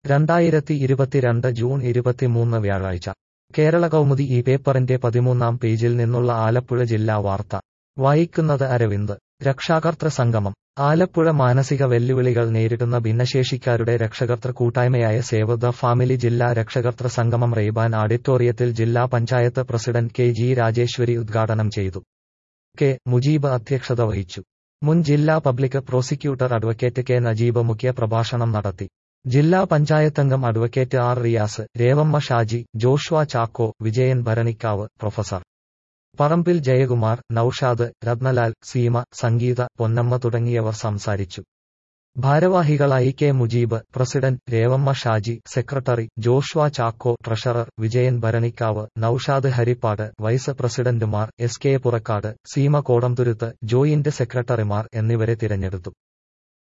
രണ്ടായിരത്തി ഇരുപത്തിരണ്ട് ജൂൺ ഇരുപത്തിമൂന്ന് വ്യാഴാഴ്ച കേരള കൗമുദി ഈ പേപ്പറിന്റെ പതിമൂന്നാം പേജിൽ നിന്നുള്ള ആലപ്പുഴ ജില്ലാ വാർത്ത വായിക്കുന്നത് അരവിന്ദ് രക്ഷാകർതൃ സംഗമം ആലപ്പുഴ മാനസിക വെല്ലുവിളികൾ നേരിടുന്ന ഭിന്നശേഷിക്കാരുടെ രക്ഷകർതൃ കൂട്ടായ്മയായ സേവ് ദ ഫാമിലി ജില്ലാ രക്ഷകർതൃ സംഗമം റെയ്ബാൻ ഓഡിറ്റോറിയത്തിൽ ജില്ലാ panchayat president K G Rajeswari ഉദ്ഘാടനം ചെയ്തു കെ മുജീബ് അധ്യക്ഷത വഹിച്ചു മുൻ ജില്ലാ public prosecutor advocate K Najeeb മുഖ്യ പ്രഭാഷണം നടത്തി ജില്ലാ പഞ്ചായത്തംഗം advocate R Riyas Revamma Shaji Joshua Chacko Vijayan Bharanikkavu professor Parambil Jayakumar Noushad Rathnalal Seema Sangeetha Ponnamma തുടങ്ങിയവർ സംസാരിച്ചു ഭാരവാഹികളായി K Mujeeb president Revamma Shaji secretary Joshua Chacko treasurer Vijayan Bharanikkavu Noushad Haripad vice പ്രസിഡന്റുമാർ S K Purakkad Seema Kodamthuruthu joint സെക്രട്ടറിമാർ എന്നിവരെ തിരഞ്ഞെടുത്തു